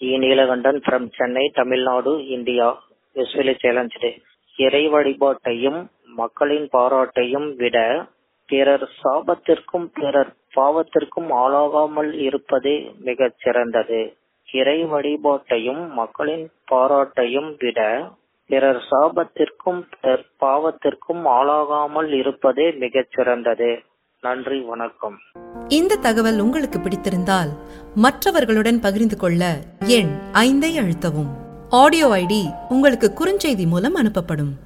E Neelakandan from Chennai Tamil Nadu India usually challenge இறை வழிபாட்டையும் மக்களின் பாராட்டையும் விட பிறர் சாபத்திற்கும் பிறர் பாவத்திற்கும் ஆளாகாமல் இருப்பதே மிகச் சிறந்தது இறை வழிபாட்டையும் மக்களின் பாராட்டையும் விட பிறர் சாபத்திற்கும் பிறர் பாவத்திற்கும் ஆளாகாமல் இருப்பதே மிகச் சிறந்தது நன்றி வணக்கம் இந்த தகவல் உங்களுக்கு பிடித்திருந்தால் மற்றவர்களுடன் பகிர்ந்து கொள்ள எண் ஐந்தை அழுத்தவும் ஆடியோ ஐடி உங்களுக்கு குறுஞ்செய்தி மூலம் அனுப்பப்படும்